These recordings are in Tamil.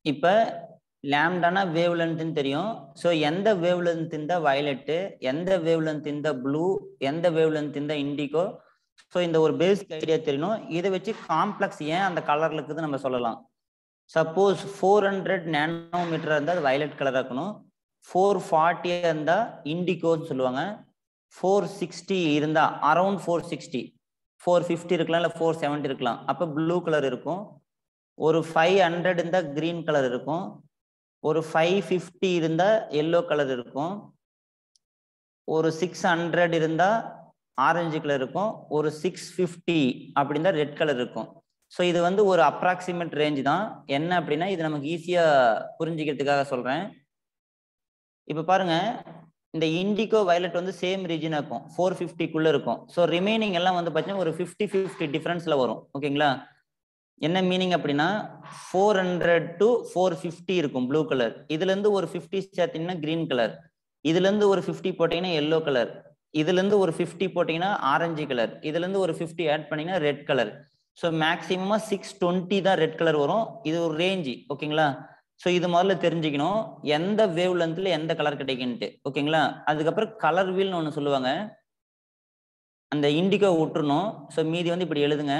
இப்ப லேம்டானா வேவ் லென்த்னு தெரியும் ஸோ எந்த வேவ் லென்த் இந்த வயலட்டு எந்த வேவ் லென்த் இந்த ப்ளூ எந்த வேவ் லென்த் இந்த இண்டிகோ ஸோ இந்த ஒரு பேசிக் ஐடியா தெரியணும் இதை வச்சு காம்ப்ளெக்ஸ் ஏன் அந்த கலர்ல இருக்குது நம்ம சொல்லலாம் சப்போஸ் ஃபோர் ஹண்ட்ரட் நேனோமீட்டர் இருந்தால் அது வயலட் கலராக இருக்கணும் ஃபோர் ஃபார்ட்டியாக இருந்தால் இண்டிகோன்னு சொல்லுவாங்க ஃபோர் சிக்ஸ்டி இருந்தால் around four sixty four fifty இருக்கலாம் இல்லை ஃபோர் செவன்ட்டி இருக்கலாம் அப்போ ப்ளூ கலர் இருக்கும் ஒரு ஃபைவ் ஹண்ட்ரட் இருந்தால் க்ரீன் கலர் இருக்கும் ஒரு ஃபைவ் ஃபிஃப்டி இருந்தால் எல்லோ கலர் இருக்கும் ஒரு சிக்ஸ் ஹண்ட்ரட் இருந்தால் ஆரஞ்சு கலர் இருக்கும் ஒரு சிக்ஸ் ஃபிஃப்டி அப்படின்னா ரெட் கலர் இருக்கும் ஸோ இது வந்து ஒரு அப்ராக்சிமேட் ரேஞ்ச் தான் என்ன அப்படின்னா இது நமக்கு ஈஸியாக புரிஞ்சுக்கிறதுக்காக சொல்கிறேன் இப்போ பாருங்க இந்த இண்டிகோ வயலட் வந்து சேம் ரீஜனாக இருக்கும் ஃபோர் ஃபிஃப்டிக்குள்ளே இருக்கும் ஸோ ரிமைனிங் எல்லாம் வந்து பார்த்தீங்கன்னா ஒரு ஃபிஃப்டி ஃபிஃப்டி டிஃப்ரென்ஸில் வரும் ஓகேங்களா என்ன மீனிங் அப்படின்னா four hundred to four fifty இருக்கும் ப்ளூ கலர் இதுலேருந்து ஒரு ஃபிஃப்டி சேர்த்தீங்கன்னா க்ரீன் கலர் இதுலேருந்து ஒரு ஃபிஃப்டி போட்டிங்கன்னா எல்லோ கலர் இதுலேருந்து ஒரு ஃபிஃப்டி போட்டிங்கன்னா ஆரஞ்சு கலர் இதுலேருந்து ஒரு ஃபிஃப்டி ஆட் பண்ணிங்கன்னா ரெட் கலர் ஸோ மேக்ஸிமமாக சிக்ஸ் டுவெண்ட்டி தான் ரெட் கலர் வரும் இது ஒரு ரேஞ்சு ஓகேங்களா ஸோ இது முதல்ல தெரிஞ்சுக்கணும் எந்த வேவ் லென்த்தில் எந்த கலர் கிடைக்குன்ட்டு ஓகேங்களா அதுக்கப்புறம் கலர் வீல்னு ஒன்று சொல்லுவாங்க அந்த இண்டிகோ விட்டுறணும் ஸோ மீதி வந்து இப்படி எழுதுங்க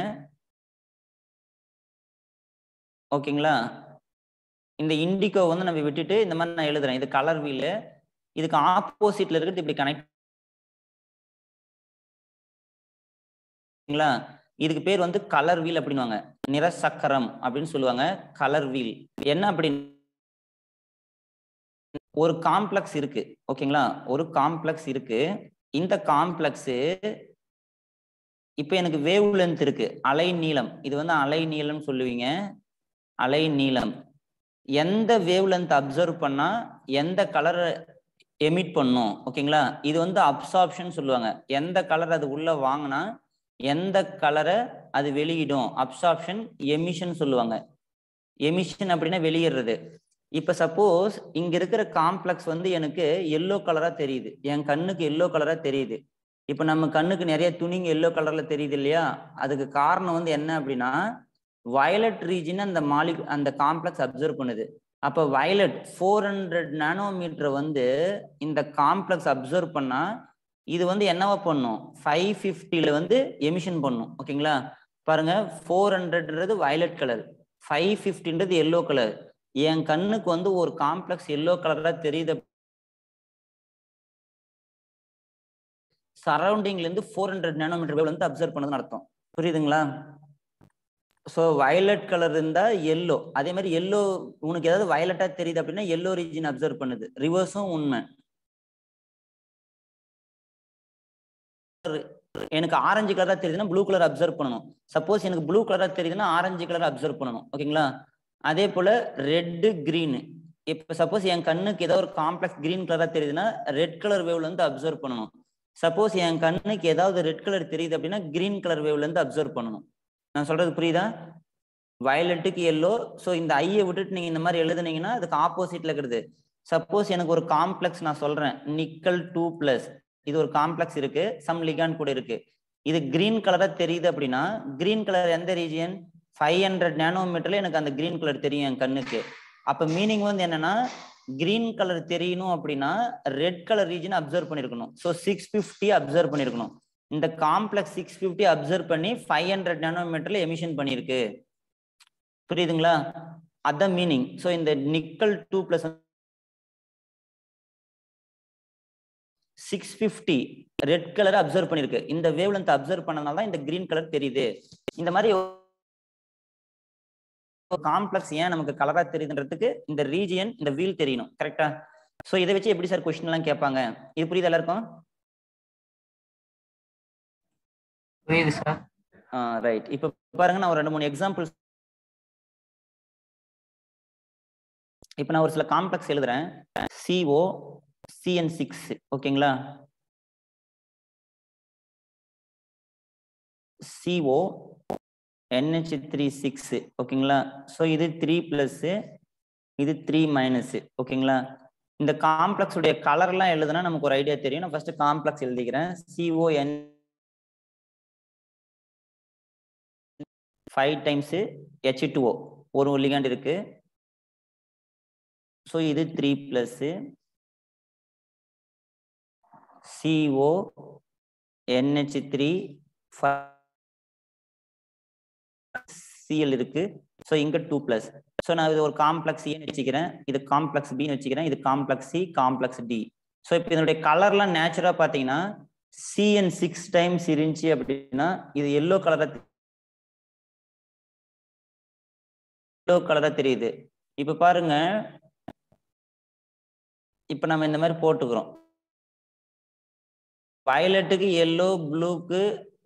ஓகேங்களா இந்த இண்டிகோ வந்து நம்ம விட்டுட்டு இந்த மாதிரி நான் எழுதுறேன் இது கலர் வீலு இதுக்கு ஆப்போசிட்ல இருக்கிறது இப்படி கனெக்ட் இதுக்கு பேர் வந்து கலர் வீல் அப்படின்வாங்க நிறசக்கரம் அப்படின்னு சொல்லுவாங்க கலர் வீல் என்ன அப்படின்னு ஒரு காம்ப்ளெக்ஸ் இருக்கு ஓகேங்களா ஒரு காம்ப்ளெக்ஸ் இருக்கு இந்த காம்ப்ளெக்ஸ் இப்போ எனக்கு வேவ் லென்த் இருக்கு அலை நீளம் இது வந்து அலை நீளம் சொல்லுவீங்க அலை நீளம் எந்த வேவ் லென்த் அப்சர்வ் பண்ணா எந்த கலரை எமிட் பண்ணும் ஓகேங்களா இது வந்து அப்சார்ப்ஷன் சொல்லுவாங்க எந்த கலர் அது உள்ள வாங்கினா எந்த கலரை அது வெளியிடும் அப்சார்ப்ஷன் எமிஷன் சொல்லுவாங்க எமிஷன் அப்படின்னா வெளியிடுறது இப்போ சப்போஸ் இங்க இருக்கிற காம்ப்ளெக்ஸ் வந்து எனக்கு எல்லோ கலரா தெரியுது என் கண்ணுக்கு எல்லோ கலரா தெரியுது இப்போ நம்ம கண்ணுக்கு நிறைய துணிங்க எல்லோ கலர்ல தெரியுது இல்லையா அதுக்கு காரணம் வந்து என்ன அப்படின்னா வயலட் ரீஜன் அந்த மாலி அந்த காம்ப்ளெக்ஸ் அப்சர்வ் பண்ணுது அப்போ வயலட் ஃபோர் ஹண்ட்ரட் நானோமீட்டர் வந்து இந்த காம்ப்ளெக்ஸ் அப்சர்வ் பண்ணா இது வந்து என்னவா பண்ணும் ஃபைவ் ஃபிஃப்டியில் வந்து எமிஷன் பண்ணும் ஓகேங்களா பாருங்க ஃபோர் ஹண்ட்ரட்ன்றது வயலட் கலர் ஃபைவ் ஃபிஃப்டின்றது எல்லோ கலர் என் கண்ணுக்கு வந்து ஒரு காம்ப்ளெக்ஸ் எல்லோ கலராக தெரியுது சரௌண்டிங்ல இருந்து ஃபோர் ஹண்ட்ரட் நேனோமீட்டர் வேவ் வந்து அப்சர்வ் பண்ணதுன்னு அர்த்தம் புரியுதுங்களா ஸோ வயலட் கலர் இருந்தா எல்லோ அதே மாதிரி எல்லோ உனக்கு ஏதாவது வயலட்டா தெரியுது அப்படின்னா எல்லோ ரீஜன் அப்சர்வ் பண்ணுது ரிவர்ஸும் உண்மை எனக்கு ஆரஞ்சு கலரா தெரியுதுன்னா ப்ளூ கலர் அப்சர்வ் பண்ணணும் சப்போஸ் எனக்கு ப்ளூ கலரா தெரியுதுன்னா ஆரஞ்சு கலர் அப்சர்வ் பண்ணணும் ஓகேங்களா அதே போல ரெட்டு கிரீனு இப்போ சப்போஸ் என் கண்ணுக்கு ஏதோ ஒரு காம்ப்ளெக்ஸ் கிரீன் கலரா தெரியுதுன்னா ரெட் கலர் வேவ்ல இருந்து அப்சர்வ் பண்ணணும் சப்போஸ் என் கண்ணுக்கு ஏதாவது ரெட் கலர் தெரியுது அப்படின்னா கிரீன் கலர் வேவ்ல இருந்து அப்சர்வ் பண்ணணும் நான் சொல்றது புரியுதா வயலட்டுக்கு எல்லோ ஸோ இந்த ஐயை விட்டுட்டு நீங்க இந்த மாதிரி எழுதுனீங்கன்னா அதுக்கு ஆப்போசிட்ல இருக்கிறது சப்போஸ் எனக்கு ஒரு காம்ப்ளெக்ஸ் நான் சொல்றேன் நிக்கல் டூ பிளஸ் இது ஒரு காம்ப்ளெக்ஸ் இருக்கு சம் லிகான் கூட இருக்கு இது கிரீன் கலரா தெரியுது அப்படின்னா கிரீன் கலர் எந்த ரீஜியன் ஃபைவ் ஹண்ட்ரட் நேனோமீட்டர்ல எனக்கு அந்த கிரீன் கலர் தெரியும் என் கண்ணுக்கு அப்ப மீனிங் வந்து என்னன்னா கிரீன் கலர் தெரியணும் அப்படின்னா ரெட் கலர் ரீஜன் அப்சர்வ் பண்ணிருக்கணும் ஸோ சிக்ஸ் ஃபிஃப்டி அப்சர்வ் பண்ணிருக்கணும் இந்த காம்ப்ளெக்ஸ் சிக்ஸ் ஃபிஃப்டி அப்சர்வ் பண்ணி ஃபைவ் ஹண்ட்ரட் நேனோமீட்டர்ல எமிஷன் பண்ணியிருக்கு புரியுதுங்களா அதான் மீனிங் ஸோ இந்த nickel two plus six fifty red colour observe பண்ணிருக்கு இந்த வேவ் லென்த் அப்சர்வ் பண்ணனால தான் இந்த கிரீன் கலர் தெரியுது இந்த மாதிரி காம்ப்ளெக்ஸ் ஏன் நமக்கு கலரா தெரியுதுன்றதுக்கு இந்த ரீஜியன் இந்த வீல் தெரியணும் கரெக்டா சோ இதை வச்சு எப்படி சார் கொஸ்டின் எல்லாம் கேட்பாங்க இது புரியுது எல்லாருக்கும் புரியுது சார் ரைட் இப்ப பாருங்க நான் ஒரு ரெண்டு மூணு எக்ஸாம்பிள்ஸ் இப்ப நான் ஒரு சில காம்ப்ளெக்ஸ் எழுதுறேன் சிஓ சிஎன் சிக்ஸ் ஓகேங்களா சிஓ என்ஹெச் த்ரீ சிக்ஸ் ஓகேங்களா ஸோ இது த்ரீ பிளஸ் இது த்ரீ மைனஸ் ஓகேங்களா இந்த காம்ப்ளெக்ஸ் உடைய கலர்லாம் எழுதுனா நமக்கு ஒரு ஐடியா தெரியும் நான் ஃபர்ஸ்ட் காம்ப்ளெக்ஸ் எழுதிக்கிறேன் C O N five times H two O ஒரு லிகாண்ட் இருக்கு ஸோ இது three plus C O N H three C L இருக்கு ஸோ இங்க டூ பிளஸ் ஸோ நான் இது ஒரு காம்ப்ளெக்ஸ் ஏன்னு வச்சுக்கிறேன் இது காம்ப்ளெக்ஸ் பின்னு வச்சுக்கிறேன் இது complex C complex D so இப்போ இதனுடைய கலர்லாம் நேச்சுரா பார்த்தீங்கன்னா சிஎன் சிக்ஸ் டைம்ஸ் இருந்துச்சு அப்படின்னா இது எல்லோ கலரா எல்லோ கலரா தெரியுது இப்ப பாருங்க இப்ப நம்ம இந்த மாதிரி போட்டுக்கிறோம் வயலட்டுக்கு எல்லோ ப்ளூக்கு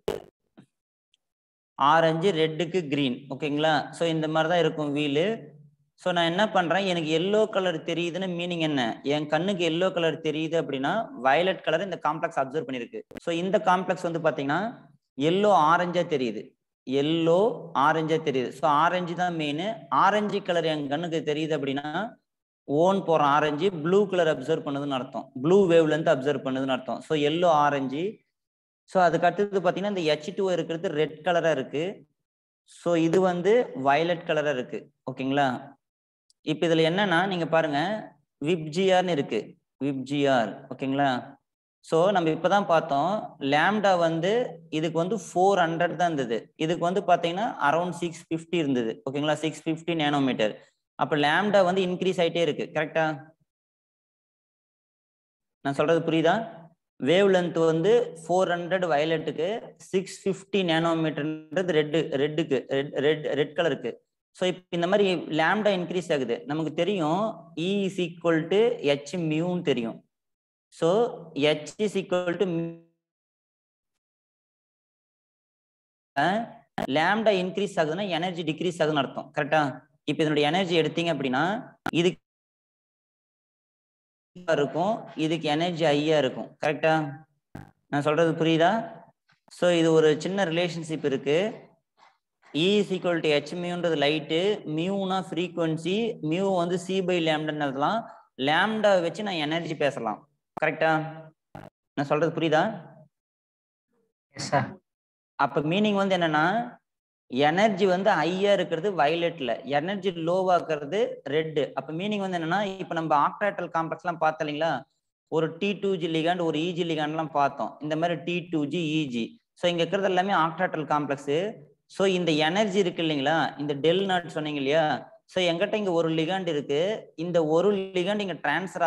ஆரஞ்சு ரெட்டுக்கு கிரீன் ஓகேங்களா ஸோ இந்த மாதிரி தான் இருக்கும் வீலு ஸோ நான் என்ன பண்றேன் எனக்கு எல்லோ கலர் தெரியுதுன்னு மீனிங் என்ன என் கண்ணுக்கு எல்லோ கலர் தெரியுது அப்படின்னா வயலட் கலர் இந்த காம்ப்ளெக்ஸ் அப்சர்வ் பண்ணிருக்கு ஸோ இந்த காம்ப்ளெக்ஸ் வந்து பாத்தீங்கன்னா எல்லோ ஆரஞ்சா தெரியுது எல்லோ ஆரஞ்சா தெரியுது ஸோ ஆரஞ்சு தான் மெயின் ஆரஞ்சு கலர் என் கண்ணுக்கு தெரியுது அப்படின்னா ஓன் போற ஆரஞ்சு ப்ளூ கலர் அப்சர்வ் பண்ணுதுன்னு அர்த்தம் ப்ளூ வேவ்ல இருந்து அப்சர்வ் பண்ணுதுன்னு அர்த்தம் ஸோ எல்லோ ஆரஞ்சு ஸோ அதுக்கு அடுத்தது பார்த்தீங்கன்னா இந்த ஹெச் டூ இருக்கிறது ரெட் கலரா இருக்கு ஸோ இது வந்து வயலட் கலரா இருக்கு ஓகேங்களா இப்போ இதுல என்னன்னா நீங்க பாருங்க விப்ஜிஆர்னு இருக்கு விப்ஜிஆர் ஓகேங்களா ஸோ நம்ம இப்பதான் பார்த்தோம் லேம்டா வந்து இதுக்கு வந்து ஃபோர் ஹண்ட்ரட் தான் இருந்தது இதுக்கு வந்து பார்த்தீங்கன்னா அரௌண்ட் சிக்ஸ் ஃபிஃப்டி இருந்தது ஓகேங்களா சிக்ஸ் ஃபிஃப்டி நேனோமீட்டர் அப்போ லேம்டா வந்து இன்க்ரீஸ் ஆயிட்டே இருக்கு கரெக்டா நான் சொல்றது புரியுதா வேவ் லென்த் வந்து ஃபோர் ஹண்ட்ரட் வயலட்டுக்கு சிக்ஸ் ஃபிஃப்டி நேனோமீட்டர்ன்றது ரெட்டு ரெட்டுக்கு ரெட் ரெட் ரெட் கலருக்கு ஸோ இப்போ இந்த மாதிரி லேம்டா இன்க்ரீஸ் ஆகுது நமக்கு தெரியும் E is equal to H மியூன்னு தெரியும் so H is equal to lambda increase ஆகுதுன்னா எனர்ஜி டிக்ரீஸ் ஆகுதுன்னு அர்த்தம் கரெக்டா இப்போ இதனுடைய எனர்ஜி எடுத்தீங்க அப்படின்னா இதுக்கு இருக்கும் இதுக்கு எனர்ஜி ஐயா இருக்கும் கரெக்டா நான் சொல்றது புரியுதா ஸோ இது ஒரு சின்ன ரிலேஷன்ஷிப் இருக்கு E is equal to H மியூன்றது லைட்டு மியூனா ஃப்ரீக்குவன்சி மியூ வந்து சி பை லேம்டான்னு எழுதலாம் லேம்டா வச்சு நான் எனர்ஜி பேசலாம் கரெக்டா நான் சொல்றது புரியுதா எஸ் சார் அப்ப மீனிங் வந்து என்னன்னா எனர்ஜி வந்து ஹையா இருக்கிறது வயலட்ல எனர்ஜி லோவா இருக்கிறது ரெட் அப்ப மீனிங் வந்து என்னன்னா இப்ப நம்ம ஆக்டாட்டல் காம்ப்ளெக்ஸ் எல்லாம் பார்த்தோம் இல்லைங்களா ஒரு டி டூ ஜி லிகாண்ட் ஒரு இஜி லிகாண்ட்லாம் பார்த்தோம் இந்த மாதிரி D two G E G so இங்க இருக்கிறது எல்லாமே ஆக்டாட்டல் காம்ப்ளெக்ஸ் ஸோ இந்த எனர்ஜி இருக்கு இல்லைங்களா இந்த டெல் நாட் சொன்னீங்க இல்லையா ஸோ எங்கிட்ட இங்க ஒரு லிகாண்ட் இருக்கு இந்த ஒரு லிகாண்ட் இங்க டிரான்ஸ்ஃபர்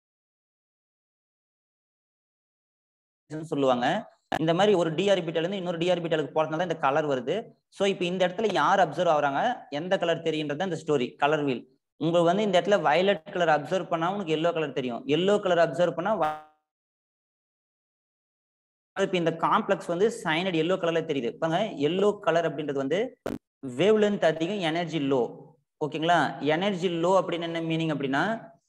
ஆகிறது சொல்லுவாங்க இந்த மாதிரி ஒரு டிஆர்பிட்டல் இருந்து இன்னொரு டிஆர்பிட்டலுக்கு போறதுனால இந்த கலர் வருது ஸோ இப்போ இந்த இடத்துல யார் அப்சர்வ் ஆகுறாங்க எந்த கலர் தெரியுன்றது இந்த ஸ்டோரி கலர் வீல் உங்களுக்கு வந்து இந்த இடத்துல வயலட் கலர் அப்சர்வ் பண்ணா உனக்கு எல்லோ கலர் தெரியும் எல்லோ கலர் அப்சர்வ் பண்ணா இப்போ இந்த காம்ப்ளெக்ஸ் வந்து சைனட் எல்லோ கலர்ல தெரியுது பாருங்க எல்லோ கலர் அப்படின்றது வந்து வேவ் லென்த் அதிகம் எனர்ஜி லோ ஓகேங்களா எனர்ஜி லோ அப்படின்னு என்ன மீனிங் அப்படின்னா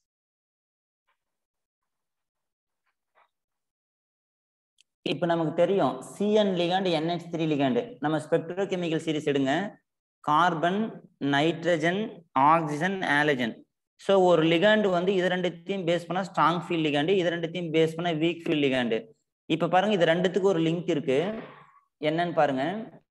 இப்போ நமக்கு தெரியும் C N ligand N H three ligand நம்ம ஸ்பெக்ட்ரோ கெமிக்கல் சீரிஸ் எடுங்க carbon nitrogen oxygen halogen so ஒரு லிகாண்டு வந்து இது ரெண்டுத்தையும் பேஸ் பண்ணா ஸ்ட்ராங் ஃபீல்ட் லிகாண்டு இது ரெண்டுத்தையும் பேஸ் பண்ணா வீக் ஃபீல்ட் லிகாண்டு இப்போ பாருங்க இது ரெண்டுத்துக்கும் ஒரு லிங்க் இருக்கு என்னன்னு பாருங்க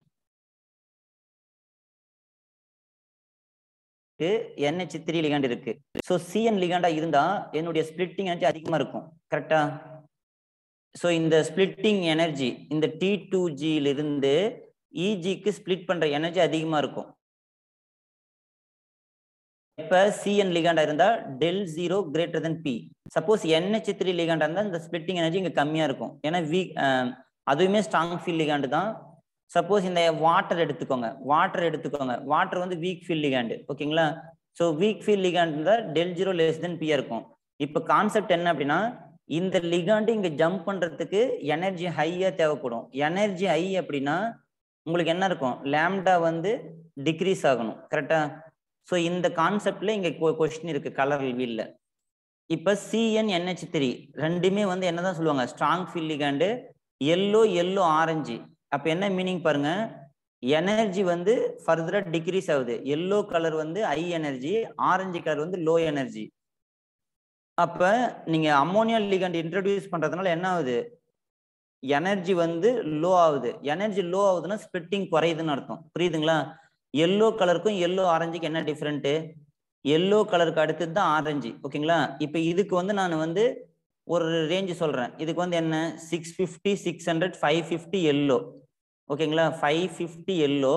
என்ஹெச் த்ரீ லிகாண்ட் இருக்கு ஸோ சிஎன் லிகாண்டா இருந்தா என்னுடைய ஸ்பிளிட்டிங் எனர்ஜி அதிகமா இருக்கும் கரெக்டா ஸோ இந்த ஸ்பிளிட்டிங் எனர்ஜி இந்த டி டூ ஜியிலிருந்து இஜிக்கு ஸ்பிளிட் பண்ற எனர்ஜி அதிகமா இருக்கும் இப்ப சிஎன் லிகாண்டா இருந்தா del zero greater than P suppose N H three லிகாண்டா இருந்தா இந்த ஸ்பிளிட்டிங் எனர்ஜி இங்க கம்மியா இருக்கும் ஏன்னா வீக் அதுவுமே ஸ்ட்ராங் ஃபீல் லிகாண்டு தான் சப்போஸ் இந்த வாட்டர் எடுத்துக்கோங்க வாட்டர் எடுத்துக்கோங்க வாட்டர் வந்து வீக் ஃபீல் லிகாண்டு ஓகேங்களா ஸோ வீக் ஃபீல் லிகாண்ட் இருந்தா டெல் ஜீரோ லெஸ் தென் பியா இருக்கும் இப்போ கான்செப்ட் என்ன அப்படின்னா இந்த லிகாண்டு இங்க ஜம்ப் பண்றதுக்கு எனர்ஜி ஹையா தேவைப்படும் எனர்ஜி ஹை அப்படின்னா உங்களுக்கு என்ன இருக்கும் லேம்டா வந்து டிக்ரீஸ் ஆகணும் கரெக்டா ஸோ இந்த கான்செப்ட்ல இங்க கொஸ்டின் இருக்கு கலர் வீல்ல இப்ப சிஎன் என்ஹெச் த்ரீ ரெண்டுமே வந்து என்னதான் சொல்லுவாங்க strong field ligand yellow yellow orange அப்ப என்ன மீனிங் பாருங்க எனர்ஜி வந்து ஃபர்தரா டிக்ரீஸ் ஆகுது எல்லோ கலர் வந்து ஹை எனர்ஜி ஆரஞ்சு கலர் வந்து லோ எனர்ஜி அப்ப நீங்க அம்மோனியா லிகண்ட் இன்ட்ரடியூஸ் பண்றதுனால என்ன ஆகுது எனர்ஜி வந்து லோ ஆகுது எனர்ஜி லோ ஆகுதுன்னா ஸ்பிட்டிங் குறையுதுன்னு அர்த்தம் புரியுதுங்களா எல்லோ கலருக்கும் எல்லோ ஆரஞ்சுக்கு என்ன டிஃப்ரெண்ட் எல்லோ கலருக்கு அடுத்தது தான் ஆரஞ்சு ஓகேங்களா இப்போ இதுக்கு வந்து நான் வந்து ஒரு ரேஞ்சு சொல்றேன் இதுக்கு வந்து என்ன six fifty six hundred five fifty yellow ஓகேங்களா ஃபைவ் ஃபிஃப்டி எல்லோ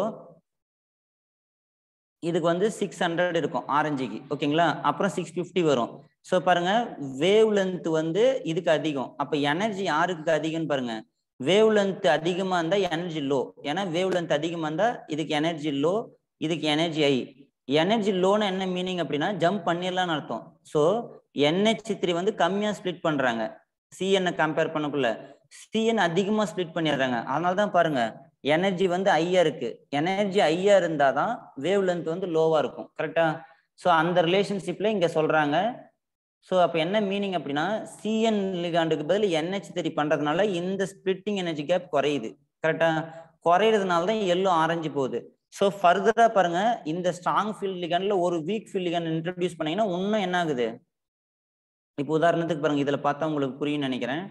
இதுக்கு வந்து சிக்ஸ் ஹண்ட்ரட் இருக்கும் ஆரஞ்சுக்கு ஓகேங்களா அப்புறம் சிக்ஸ் ஃபிஃப்டி வரும் ஸோ பாருங்க வேவ் லென்த் வந்து இதுக்கு அதிகம் அப்போ எனர்ஜி யாருக்கு அதிகம்னு பாருங்க வேவ் லென்த் அதிகமாக இருந்தால் எனர்ஜி லோ ஏன்னா வேவ் லென்த் அதிகமாக இருந்தால் இதுக்கு எனர்ஜி லோ இதுக்கு எனர்ஜி ஐ எனர்ஜி லோன்னு என்ன மீனிங் அப்படின்னா ஜம்ப் பண்ணிடலாம்னு அர்த்தம் ஸோ என்ஹெச் த்ரீ வந்து கம்மியாக ஸ்ப்ளிட் பண்ணுறாங்க சிஎன்னை கம்பேர் பண்ணக்குள்ள சிஎன் அதிகமாக ஸ்ப்ளிட் பண்ணிடுறாங்க அதனால தான் பாருங்க எனர்ஜி வந்து ஐயா இருக்கு எனர்ஜி ஐயா இருந்தால் தான் வேவ் லென்த் வந்து லோவாக இருக்கும் கரெக்டா ஸோ அந்த ரிலேஷன்ஷிப்ல இங்கே சொல்கிறாங்க ஸோ அப்போ என்ன மீனிங் அப்படின்னா சிஎன் லிகாண்டுக்கு பதில் என்ஹெச் த்ரீ பண்ணுறதுனால இந்த ஸ்பிளிட்டிங் எனர்ஜி கேப் குறையுது கரெக்டா குறையிறதுனால தான் எல்லோ ஆரஞ்சு போகுது ஸோ ஃபர்தரா பாருங்க இந்த ஸ்ட்ராங் ஃபீல்ட் லிகான்ல ஒரு வீக் ஃபீல்ட் லிகான் இன்ட்ரடியூஸ் பண்ணீங்கன்னா இன்னும் என்ன ஆகுது இப்போ உதாரணத்துக்கு பாருங்க இதுல பார்த்தா உங்களுக்கு புரியும் நினைக்கிறேன்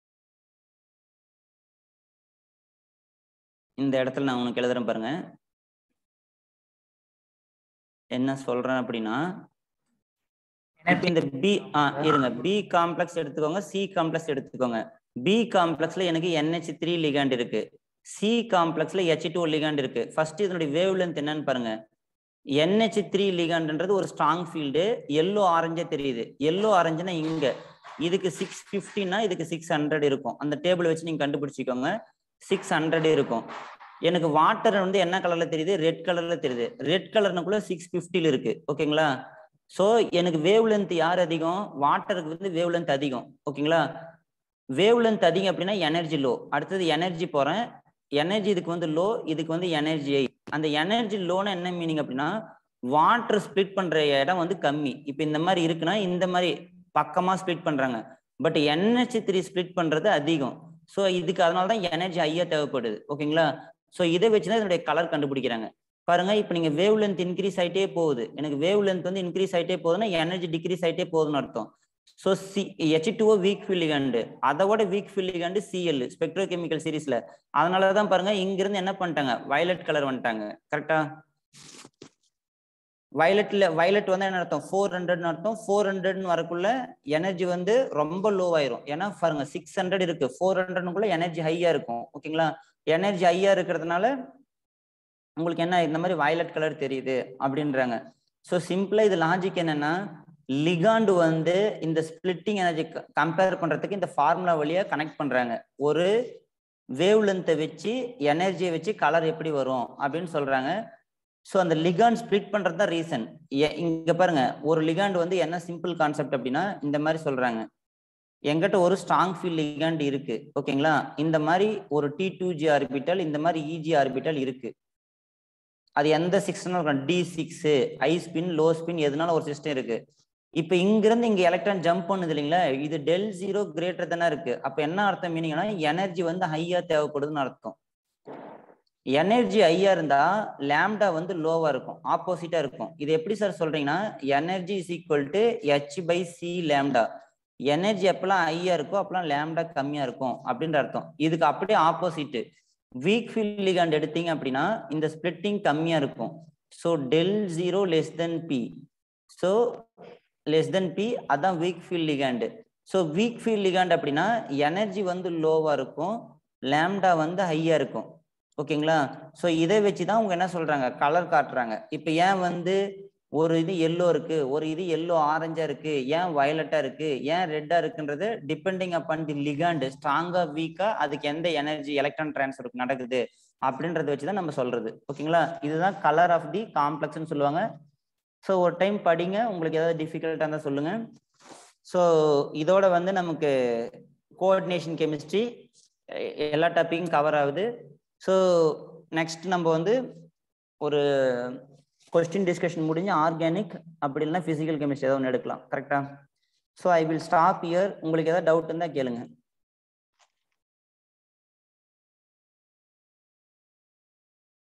இந்த இடத்துல நான் உனக்கு எழுதுறேன் பாருங்க என்ன சொல்றேன் அப்படின்னா இப்போ இந்த பி ஆ இருங்க பி காம்ப்ளெக்ஸ் எடுத்துக்கோங்க சி காம்ப்ளெக்ஸ் எடுத்துக்கோங்க பி காம்ப்ளெக்ஸ்ல எனக்கு என்ஹெச் த்ரீ லிகாண்ட் இருக்கு சி காம்ப்ளெக்ஸ்ல ஹெச் டூ லிகாண்ட் இருக்கு ஃபர்ஸ்ட் இதனுடைய வேவ் லென்த் என்னன்னு பாருங்க என்ஹெச் த்ரீ லிகாண்ட்ன்றது ஒரு ஸ்ட்ராங் ஃபீல்டு எல்லோ ஆரஞ்சே தெரியுது எல்லோ ஆரஞ்சுனா இங்க இதுக்கு சிக்ஸ் ஃபிஃப்டினா இதுக்கு சிக்ஸ் ஹண்ட்ரட் இருக்கும் அந்த டேபிள் வச்சு நீங்க கண்டுபிடிச்சிக்கோங்க சிக்ஸ் ஹண்ட்ரட் இருக்கும் எனக்கு வாட்டர் வந்து என்ன கலர்ல தெரியுது ரெட் கலர்ல தெரியுது ரெட் கலர்னுக்குள்ள சிக்ஸ் ஃபிஃப்டில இருக்கு ஓகேங்களா ஸோ எனக்கு வேவ் லென்த் யார் அதிகம் வாட்டருக்கு வந்து வேவ் லென்த் அதிகம் ஓகேங்களா வேவ் லென்த் அதிகம் அப்படின்னா எனர்ஜி லோ அடுத்தது எனர்ஜி போறேன் எனர்ஜி இதுக்கு வந்து லோ இதுக்கு வந்து எனர்ஜி ஐ அந்த எனர்ஜி லோன்னு என்ன மீனிங் அப்படின்னா வாட்டர் ஸ்ப்ளிட் பண்ற இடம் வந்து கம்மி இப்போ இந்த மாதிரி இருக்குன்னா இந்த மாதிரி பக்கமா ஸ்ப்ளிட் பண்றாங்க பட் எனர்ஜி த்ரீ ஸ்ப்ளிட் பண்றது அதிகம் ஸோ இதுக்கு அதனால தான் எனர்ஜி ஐயா தேவைப்படுது ஓகேங்களா ஸோ இதை வச்சு தான் இதனுடைய கலர் கண்டுபிடிக்கிறாங்க பாருங்க இப்போ நீங்க வேவ் லென்த் இன்க்ரீஸ் ஆயிட்டே போகுது எனக்கு வேவ் லென்த் வந்து இன்க்ரீஸ் ஆயிட்டே போகுதுன்னா எனர்ஜி டிக்ரீஸ் ஆயிட்டே போகுதுன்னு அர்த்தம் so C H two weak field ligand அதோட weak field ligand C L spectro chemical சீரீஸ்ல அதனால தான் பாருங்க இங்கிருந்து என்ன பண்ணிட்டாங்க வயலட் கலர் வந்துட்டாங்க கரெக்டா வயலட்ல வயலட் வந்து என்ன அர்த்தம் ஃபோர் ஹண்ட்ரட்னு அர்த்தம் ஃபோர் ஹண்ட்ரட்னு வரக்குள்ள எனர்ஜி வந்து ரொம்ப லோ ஆயிரும் ஏன்னா பாருங்க சிக்ஸ் ஹண்ட்ரட் இருக்கு ஃபோர் ஹண்ட்ரட்னுக்குள்ள எனர்ஜி ஹையா இருக்கும் ஓகேங்களா எனர்ஜி ஹையா இருக்கிறதுனால உங்களுக்கு என்ன இந்த மாதிரி வயலட் கலர் தெரியுது அப்படின்றாங்க ஸோ சிம்பிளா இது லாஜிக் என்னன்னா லிகாண்டு வந்து இந்த ஸ்பிளிட்டிங் எனர்ஜி கம்பேர் பண்றதுக்கு இந்த ஃபார்முலா வழியா கனெக்ட் பண்றாங்க ஒரு வேவ் லென்த்தை வச்சு எனர்ஜியை வச்சு கலர் எப்படி வரும் அப்படின்னு சொல்றாங்க ஸோ அந்த லிகாண்ட் ஸ்ப்ளிட் பண்றது தான் ரீசன் இங்க பாருங்க ஒரு லிகாண்ட் வந்து என்ன சிம்பிள் கான்செப்ட் அப்படின்னா இந்த மாதிரி சொல்றாங்க எங்கிட்ட ஒரு ஸ்ட்ராங் ஃபீல் லிகாண்ட் இருக்கு ஓகேங்களா இந்த மாதிரி ஒரு டி டூ ஜி ஆர்பிட்டல் இந்த மாதிரி இஜி ஆர்பிட்டல் இருக்கு அது எந்த சிக்ஸ்னாலும் இருக்கலாம் D six high spin low spin எதுனாலும் ஒரு சிஸ்டம் இருக்கு இப்போ இங்கிருந்து இங்க எலக்ட்ரான் ஜம்ப் பண்ணுது இல்லைங்களா இது டெல் ஜீரோ கிரேட்டர் தானே இருக்கு அப்ப என்ன அர்த்தம் மீனிங்னா எனர்ஜி வந்து ஹையா தேவைப்படுதுன்னு அர்த்தம் எனர்ஜி ஹையா இருந்தா லேம்டா வந்து லோவா இருக்கும் ஆப்போசிட்டா இருக்கும் இது எப்படி சார் சொல்றீங்கன்னா energy is equal to H by C lambda energy எப்பெல்லாம் ஹையா இருக்கோ அப்பெல்லாம் லேம்டா கம்மியா இருக்கும் அப்படின்ற அர்த்தம் இதுக்கு அப்படியே ஆப்போசிட் வீக் ஃபீல்ட் லிகாண்ட் எடுத்தீங்க அப்படின்னா இந்த ஸ்பிளிட்டிங் கம்மியா இருக்கும் so del zero less than P so less than P அதான் weak field ligand so weak field ligand அப்படின்னா எனர்ஜி வந்து லோவா இருக்கும் லேம்டா வந்து ஹையா இருக்கும் ஓகேங்களா ஸோ இதை வச்சு தான் அவங்க என்ன சொல்றாங்க கலர் காட்டுறாங்க இப்போ ஏன் வந்து ஒரு இது எல்லோ இருக்கு ஒரு இது எல்லோ ஆரஞ்சா இருக்கு ஏன் வயலட்டா இருக்கு ஏன் ரெட்டா இருக்குன்றது டிபெண்டிங் அப்பான் தி லிகாண்டு ஸ்ட்ராங்கா வீக்கா அதுக்கு எந்த எனர்ஜி எலக்ட்ரான் டிரான்ஸ்ஃபர் நடக்குது அப்படின்றத வச்சு தான் நம்ம சொல்றது ஓகேங்களா இதுதான் கலர் ஆஃப் தி காம்ப்ளெக்ஸ்னு சொல்லுவாங்க ஸோ ஒரு டைம் படிங்க உங்களுக்கு ஏதாவது டிஃபிகல்ட்டாக இருந்தால் சொல்லுங்க ஸோ இதோட வந்து நமக்கு கோஆர்டினேஷன் கெமிஸ்ட்ரி எல்லா டாப்பிக்கும் கவர் ஆகுது ஸோ நெக்ஸ்ட் நம்ம வந்து ஒரு கொஸ்டின் டிஸ்கஷன் முடிஞ்சு ஆர்கானிக் அப்படி இல்லைன்னா ஃபிசிக்கல் கெமிஸ்ட்ரி ஏதாவது ஒன்று எடுக்கலாம் கரெக்டா so I will stop here உங்களுக்கு ஏதாவது டவுட் இருந்தால் கேளுங்க